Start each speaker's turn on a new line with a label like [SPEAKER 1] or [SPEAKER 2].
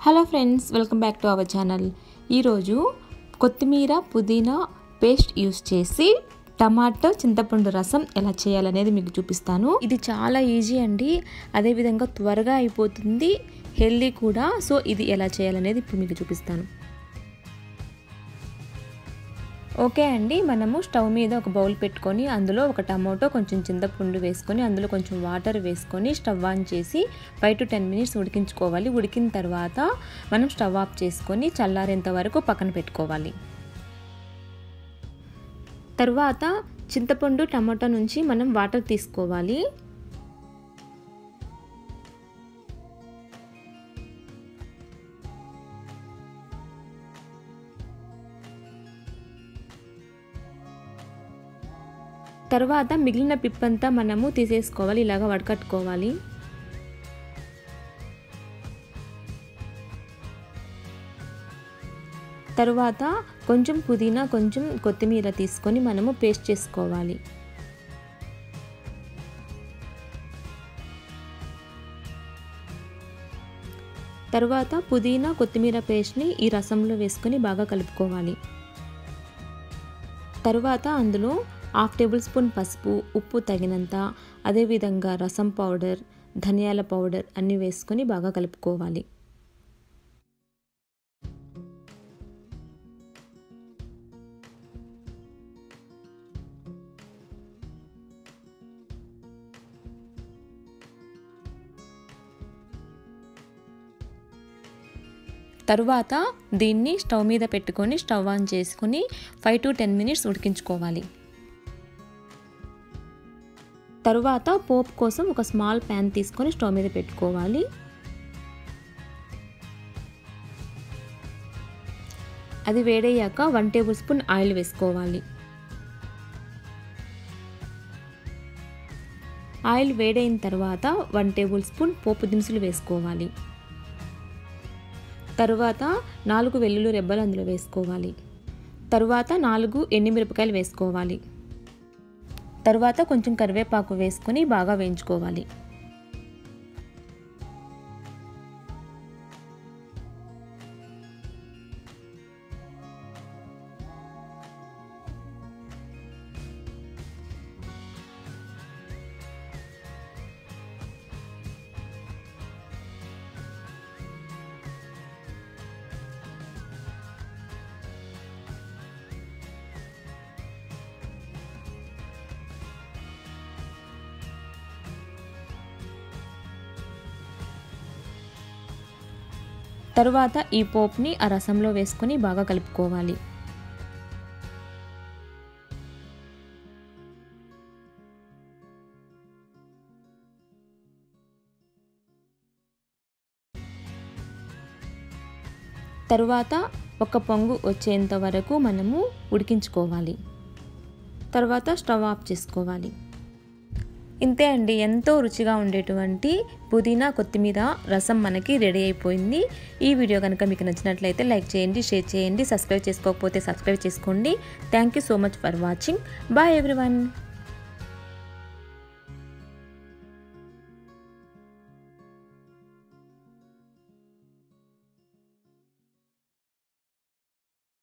[SPEAKER 1] hello friends welcome back to our channel ఈరోజు కొత్తిమీర పుదీనా పేస్ట్ యూస్ చేసి టమాటో చింతపండు రసం ఎలా చేయాలనేది మీకు చూపిస్తాను ఇది చాలా ఈజీ అండి అదేవిధంగా త్వరగా అయిపోతుంది హెల్దీ కూడా సో ఇది ఎలా చేయాలనేది ఇప్పుడు మీకు చూపిస్తాను ఓకే అండి మనము స్టవ్ మీద ఒక బౌల్ పెట్టుకొని అందులో ఒక టమాటో కొంచెం చింతపండు వేసుకొని అందులో కొంచెం వాటర్ వేసుకొని స్టవ్ ఆన్ చేసి ఫైవ్ టు టెన్ మినిట్స్ ఉడికించుకోవాలి ఉడికిన తర్వాత మనం స్టవ్ ఆఫ్ చేసుకొని చల్లారేంత వరకు పక్కన పెట్టుకోవాలి తర్వాత చింతపండు టమాటో నుంచి మనం వాటర్ తీసుకోవాలి తర్వాత మిగిలిన పిప్పంతా మనము తీసేసుకోవాలి ఇలాగ వడకట్టుకోవాలి తరువాత కొంచెం పుదీనా కొంచెం కొత్తిమీర తీసుకొని మనము పేస్ట్ చేసుకోవాలి తరువాత పుదీనా కొత్తిమీర పేస్ట్ని ఈ రసంలో వేసుకొని బాగా కలుపుకోవాలి తరువాత అందులో హాఫ్ టేబుల్ స్పూన్ పసుపు ఉప్పు తగినంత అదేవిధంగా రసం పౌడర్ ధనియాల పౌడర్ అన్నీ వేసుకొని బాగా కలుపుకోవాలి తరువాత దీన్ని స్టవ్ మీద పెట్టుకొని స్టవ్ ఆన్ చేసుకొని ఫైవ్ టు టెన్ మినిట్స్ ఉడికించుకోవాలి తరువాత పోపు కోసం ఒక స్మాల్ ప్యాన్ తీసుకొని స్టవ్ మీద పెట్టుకోవాలి అది వేడయ్యాక వన్ టేబుల్ స్పూన్ ఆయిల్ వేసుకోవాలి ఆయిల్ వేడైన తర్వాత వన్ టేబుల్ స్పూన్ పోపు దినుసులు వేసుకోవాలి తరువాత నాలుగు వెల్లుల్లి రెబ్బలు అందులో వేసుకోవాలి తరువాత నాలుగు ఎండుమిరపకాయలు వేసుకోవాలి తరువాత కొంచెం కరివేపాకు వేసుకొని బాగా వేయించుకోవాలి తరువాత ఈ పోపుని ఆ రసంలో వేసుకొని బాగా కలుపుకోవాలి తరువాత ఒక పొంగు వచ్చేంత వరకు మనము ఉడికించుకోవాలి తర్వాత స్టవ్ ఆఫ్ చేసుకోవాలి ఇంతే అండి ఎంతో రుచిగా ఉండేటువంటి పుదీనా కొత్తిమీర రసం మనకి రెడీ అయిపోయింది ఈ వీడియో కనుక మీకు నచ్చినట్లయితే లైక్ చేయండి షేర్ చేయండి సబ్స్క్రైబ్ చేసుకోకపోతే సబ్స్క్రైబ్ చేసుకోండి thank you so much for watching bye everyone